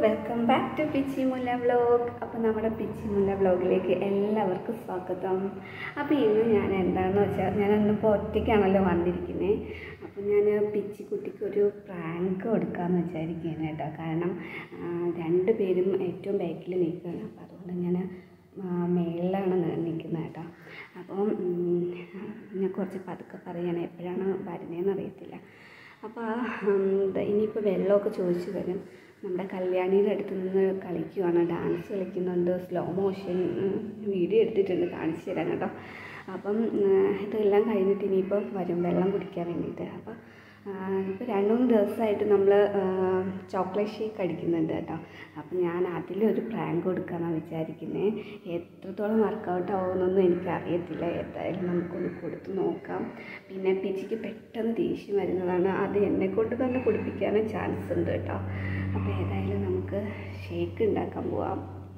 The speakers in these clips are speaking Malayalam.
വെൽക്കം ബാക്ക് ടു പിച്ചി മുല്ല വ്ലോഗ് അപ്പോൾ നമ്മുടെ പിച്ചി മുല്ല വ്ലോഗിലേക്ക് എല്ലാവർക്കും സ്വാഗതം അപ്പോൾ ഇന്ന് ഞാൻ എന്താണെന്ന് വെച്ചാൽ ഞാൻ ഇന്നിപ്പോൾ ഒറ്റയ്ക്കാണല്ലോ വന്നിരിക്കുന്നത് അപ്പോൾ ഞാൻ പിച്ചി കുട്ടിക്ക് ഒരു പ്രാങ്ക് കൊടുക്കാമെന്ന് വിചാരിക്കുകയാണ് കേട്ടോ കാരണം ആ, രണ്ട് പേരും ഏറ്റവും ബാക്കിൽ നിൽക്കുകയാണ് അപ്പോൾ അതുകൊണ്ട് ഞാൻ മേളിലാണ് നിൽക്കുന്നത് കേട്ടോ അപ്പം ഉം, ഞാൻ കുറച്ച് പതുക്കെ പറയണം എപ്പോഴാണ് വരുന്നതെന്ന് അറിയത്തില്ല അപ്പോൾ ഇനിയിപ്പോൾ വെള്ളമൊക്കെ ചോദിച്ചു വരും നമ്മുടെ കല്യാണിയുടെ അടുത്ത് നിന്ന് കളിക്കുവാണ് ഡാൻസ് കളിക്കുന്നുണ്ട് സ്ലോ മോഷൻ വീഡിയോ എടുത്തിട്ടുണ്ട് കാണിച്ചു തരാം കേട്ടോ അപ്പം ഉം, ഇതെല്ലാം കഴിഞ്ഞിട്ട് ഇനിയിപ്പോൾ വരും വെള്ളം കുടിക്കാൻ വേണ്ടിയിട്ട് അപ്പോൾ ഇപ്പോൾ രണ്ട് മൂന്ന് ദിവസമായിട്ട് നമ്മൾ ചോക്ലേറ്റ് ഷേക്ക് അടിക്കുന്നുണ്ട് കേട്ടോ അപ്പം ഞാൻ അതിലൊരു പ്രാങ്ക് കൊടുക്കാമെന്നാണ് വിചാരിക്കുന്നത് എത്രത്തോളം വർക്കൗട്ട് ആവുമെന്നൊന്നും എനിക്കറിയത്തില്ല എന്തായാലും നമുക്കൊന്ന് കൊടുത്ത് നോക്കാം പിന്നെ പിച്ചിക്ക് പെട്ടെന്ന് ദേഷ്യം വരുന്നതാണ് അത് എന്നെ കൊണ്ട് തന്നെ കുടിപ്പിക്കാനും ചാൻസ് ഉണ്ട് കേട്ടോ അപ്പോൾ ഏതായാലും നമുക്ക് ഷേക്ക് ഉണ്ടാക്കാൻ പോവാം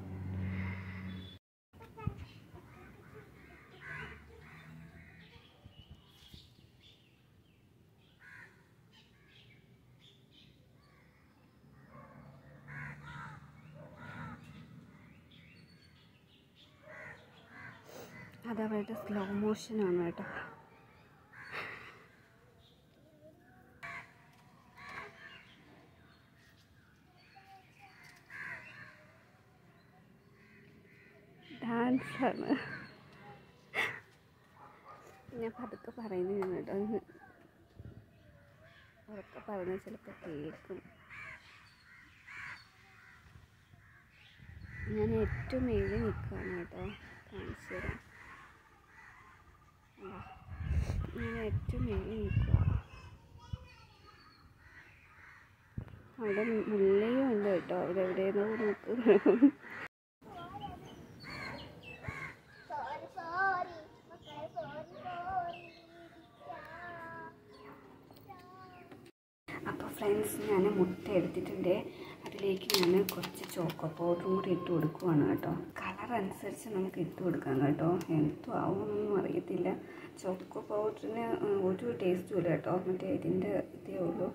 അതവരുടെ സ്ലോ മോഷനാണ് കേട്ടോ ഡാൻസാണ് ഞാൻ പതുക്കെ പറയുന്നതാണ് കേട്ടോ ഒന്ന് ഉറക്കെ പറഞ്ഞാൽ ചിലപ്പോൾ കേൾക്കും ഞാൻ ഏറ്റവും മേളിൽ നിൽക്കുകയാണ് കേട്ടോ കാണിച്ചു തരാം ആ, ഞാൻ ഏറ്റവും മേളിൽ നിൽക്കുക അവിടെ മുല്ലയും ഉണ്ട് കേട്ടോ അവിടെ എവിടെയെന്നോ നോക്ക് Sorry, sorry, മക്കളെ sorry, sorry. അപ്പോൾ ഫ്രണ്ട്സ് ഞാൻ മുട്ട എടുത്തിട്ടുണ്ട് അതിലേക്ക് ഞാൻ കുറച്ച് ചോക്കോ പൗഡറും കൂടി ഇട്ട് കൊടുക്കുവാണ് കേട്ടോ കളർ അനുസരിച്ച് നമുക്ക് ഇട്ട് കൊടുക്കാം കേട്ടോ എന്തോ ആവുമെന്നൊന്നും അറിയത്തില്ല ചോക്കോ പൗഡറിന് ഒരു ടേസ്റ്റും ഇല്ല കേട്ടോ മറ്റേ ഇതിൻ്റെ ഇതേ ഉള്ളൂ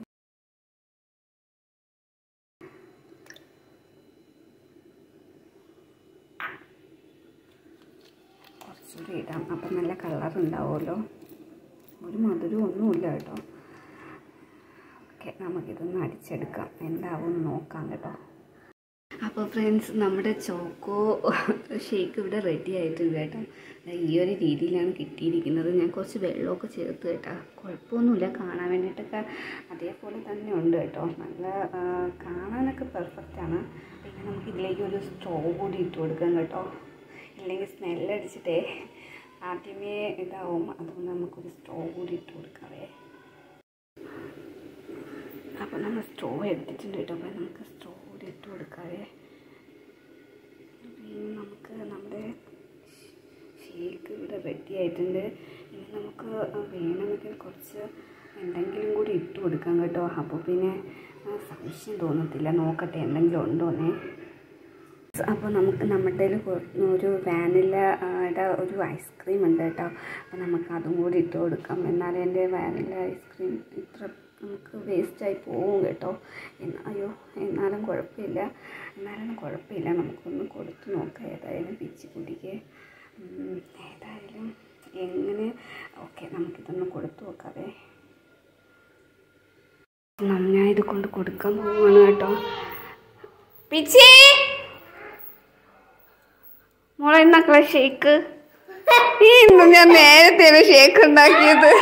കുറച്ചുകൂടി ഇടാം അപ്പം നല്ല കളർ ഉണ്ടാവുമല്ലോ ഒരു മധുരം ഒന്നുമില്ല കേട്ടോ ഓക്കെ നമുക്കിതൊന്ന് അടിച്ചെടുക്കാം എന്താവും നോക്കാം കേട്ടോ അപ്പോൾ ഫ്രണ്ട്സ് നമ്മുടെ ചോക്കോ ഷേക്ക് ഇവിടെ റെഡി ആയിട്ടുണ്ട് കേട്ടോ ദാ ഈ ഒരു രീതിയിലാണ് കിട്ടിയിരിക്കുന്നത് ഞാൻ കുറച്ച് വെള്ളമൊക്കെ ചേർത്ത് കേട്ടോ കുഴപ്പമൊന്നുമില്ല കാണാൻ വേണ്ടിയിട്ടൊക്കെ അതേപോലെ തന്നെ ഉണ്ട് കേട്ടോ നല്ല ആ, കാണാനൊക്കെ പെർഫെക്റ്റ് ആണ് പിന്നെ നമുക്ക് ഇതിലേക്ക് ഒരു സ്ട്രോ കൂടി ഇട്ട് കൊടുക്കാം കേട്ടോ ഇല്ലെങ്കിൽ സ്മെല്ലടിച്ചിട്ടേ ആദ്യമേ ഇതാവും അതുകൊണ്ട് നമുക്കൊരു സ്ട്രോ കൂടി ഇട്ട് കൊടുക്കാവേ അപ്പോൾ നമ്മൾ സ്ട്രോ എടുത്തിട്ടുണ്ട് കേട്ടോ അപ്പോൾ നമുക്ക് സ്ട്രോ കൂടി ഇട്ട് കൊടുക്കാവേ പിന്നെ നമുക്ക് നമ്മുടെ ഷേക്ക് ഇവിടെ റെഡി ആയിട്ടുണ്ട് ഇനി നമുക്ക് വേണമെങ്കിൽ കുറച്ച് എന്തെങ്കിലും കൂടി ഇട്ട് കൊടുക്കാം കേട്ടോ അപ്പോൾ പിന്നെ ആ, സംശയം തോന്നത്തില്ല നോക്കട്ടെ എന്തെങ്കിലും ഉണ്ടോന്നേ അപ്പോൾ നമുക്ക് നമ്മുടെ കയ്യിൽ ഒരു വാനില യുടെ ഒരു ഐസ്ക്രീം ഉണ്ട് കേട്ടോ അപ്പോൾ നമുക്ക് അതും കൂടി ഇട്ട് കൊടുക്കാം എന്നാലും എൻ്റെ വാനില ഐസ്ക്രീം ഇത്ര നമുക്ക് വേസ്റ്റായി പോവും കേട്ടോ എന്നാ അയ്യോ എന്നാലും കുഴപ്പമില്ല എന്നാലും കുഴപ്പമില്ല നമുക്കൊന്ന് കൊടുത്ത് നോക്കാം ഏതായാലും പിച്ചി കുട്ടിക്ക് ഉം, ഏതായാലും എങ്ങനെ ഓക്കെ നമുക്കിതൊന്ന് കൊടുത്തു നോക്കാവേ ഞാൻ ഇത് കൊണ്ട് കൊടുക്കാൻ പോവാണ് കേട്ടോ പിച്ചി മോളെ എന്നാക്കളെ ഷേക്ക് ഈ ഇന്ന് ഞാൻ നേരത്തെയാണ് ഷേക്ക് ഉണ്ടാക്കിയത്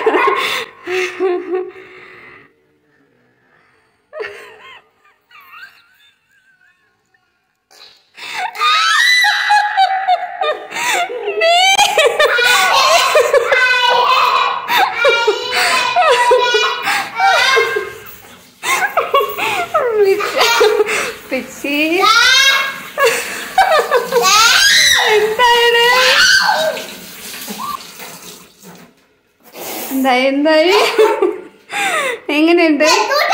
പിച്ചി എന്താണ് എന്തായി എന്തായി എങ്ങനെയുണ്ട്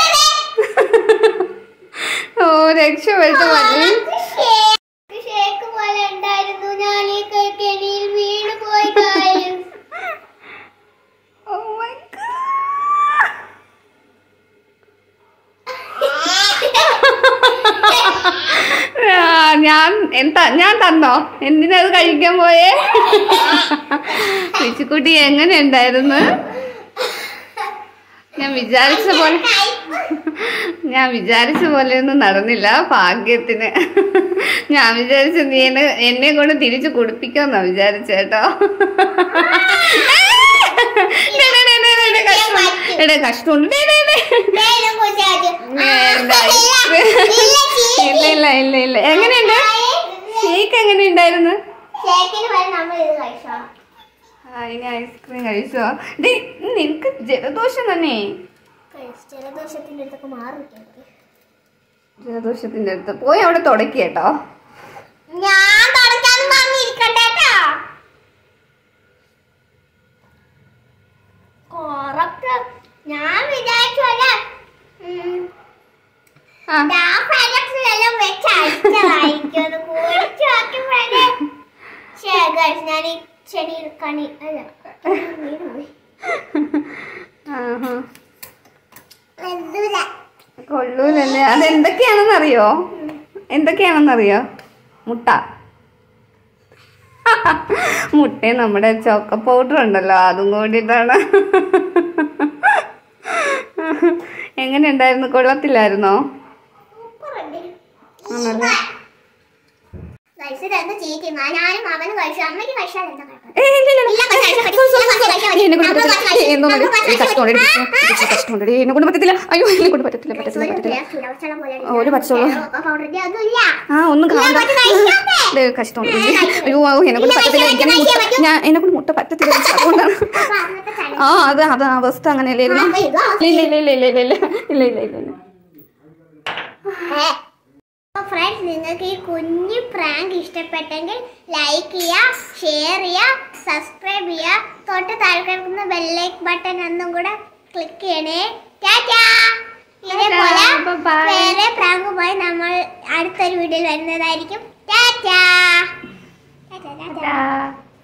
ഓ രക്ഷപ്പെട്ടു മതി ഷേക്ക് ഷേക്ക് പോലെ ഉണ്ടായിരുന്നു ഞാൻ ഈ കെണിയിൽ വീണ് പോയി കാര്യം ഓ മൈ ഗോഡ് എന്താ ഞാൻ തന്നോ എന്തിനാ അത് കഴിക്കാൻ പോയേ പിച്ചുക്കുട്ടി എങ്ങനെ ഉണ്ടായിരുന്നു ഞാൻ വിചാരിച്ച പോലെ ഞാൻ വിചാരിച്ച പോലെ ഒന്നും നടന്നില്ല ഭാഗ്യത്തിന് ഞാൻ വിചാരിച്ച നീ എന്നെ എന്നെ കൊണ്ട് തിരിച്ചു കുടിപ്പിക്കാന്നാ വിചാരിച്ചേട്ടോ എടേ കഷ്ടമുണ്ട് ഡേ, ഡേ, ഡേ. എന്താ ഇല്ല ഇല്ല ഇല്ല ഇല്ല എങ്ങനെയുണ്ട് ഷേക്ക് എങ്ങനെ ഉണ്ടായിരുന്നു ഷേക്കിന് പകരം നമ്മൾ ഇത് കഴിച്ചോ ആ ഇനി ഐസ്ക്രീം കഴിച്ചോ ഡേ നിനക്ക് ജലദോഷം തന്നെ ജലദോഷത്തിന്റെ അടുത്തൊക്കെ മാറി ജലദോഷത്തിന്റെ അടുത്ത് പോയി അവിടെ തുടക്കി കേട്ടോ ഞാൻ തുടക്കാന്ന് പറഞ്ഞിരിക്കട്ടെ കേട്ടോ കൊറക്ക് ഞാൻ വിചാരിച്ചല്ല ആ എല്ലാം വെച്ച് അടിച്ചതായിരിക്കും അത് കുടിച്ചു നോക്കിയപ്പോഴേ ശേ ഗൈസ് ഞാൻ ഈ ചെടി കണി അല്ല വീണ് പോയി. ആഹാ. എന്തൂല. കൊള്ളൂലല്ലേ അത് എന്തൊക്കെയാണെന്നറിയോ എന്തൊക്കെയാണെന്നറിയോ മുട്ട മുട്ടയും നമ്മുടെ ചോക്ക പൗഡർ ഉണ്ടല്ലോ അതും കൂടിയിട്ടാണ് എങ്ങനെ ഉണ്ടായിരുന്നു കൊള്ളത്തില്ലായിരുന്നോ സൂപ്പറുണ്ട്. ആണല്ലേ ഗൈസ് ഇതെന്ത് ചീറ്റി ഞാനും അവനും കഴിച്ചു അമ്മയ്ക്ക് കഴിച്ചാൽ എന്താ കുഴപ്പം ഏയ് ഇല്ല, ഇല്ല, ഇല്ല. ഇല്ല, കഴിച്ചാൽ പറ്റും. ഇല്ല, കഴിച്ചാൽ പറ്റും. എന്നെ കൊണ്ട് നമ്മൾ പറ്റത്തില്ല. കഴിച്ചാൽ എന്തോ മതി. നമ്മൾ ഏയ് കഷ്ടമുണ്ട്. കഴിച്ചാൽ ഏയ് കഷ്ട- കഷ്ടമുണ്ട്. ഏയ് എന്നെ കൊണ്ട് പറ്റത്തില്ല അയ്യോ എന്നെ കൊണ്ട് പറ്റത്തില്ല പറ്റത്തില്ല പറ്റത്തില്ല ചൂടുവെള്ളം പോലെ ഓ, ഒരു പച്ചവെള്ളം. പൗഡറിന്റെ ഒന്നുമില്ല ആ ഒന്നും കാണണ്ട ഇല്ല, മതി, കഴിച്ചോട്ടെ. ദേ, കഷ്ടമുണ്ട് അയ്യോ ആ, എന്നെ കൊണ്ട് ഇല്ല, പറ്റത്തില്ല കഴിക്കാൻ എനിക്കാണെങ്കിൽ മുട്ട പറ്റും. ഞാൻ എന്നെ കൊണ്ട് മുട്ട പറ്റത്തില്ല അതുകൊണ്ടാണ് അപ്പൊ അന്നത്തെ ചടങ്ങ്. ആ അത് അത് അവസ്ഥ അങ്ങനെയല്ലായിരുന്നു ആ, അപ്പൊ ഇതോ അവസ്ഥ. ഇല്ല ഇല്ല ഇല്ല ഇല്ല ഇല്ല ഇല്ല ഇല്ല ഇല്ല ഇല്ല ഫ്രണ്ട്സ് നിങ്ങൾക്ക് ഈ കുഞ്ഞു പ്രാങ്ക് ഇഷ്ടപ്പെട്ടെങ്കിൽ ലൈക്ക് ചെയ്യുക ഷെയർ ചെയ്യുക സബ്സ്ക്രൈബ് ചെയ്യുക തൊട്ട് താഴെ കിടക്കുന്ന ബെല്ലൈക്ക് ബട്ടൺ ഒന്നും കൂടെ ക്ലിക്ക് ചെയ്യണേ ടാറ്റാ ഇതേപോലെ bye. വേറെ പ്രാങ്കുമായി നമ്മൾ അടുത്തൊരു വീഡിയോയിൽ വരുന്നതായിരിക്കും ടാറ്റാ ടാറ്റാ ടാറ്റാ ടാ.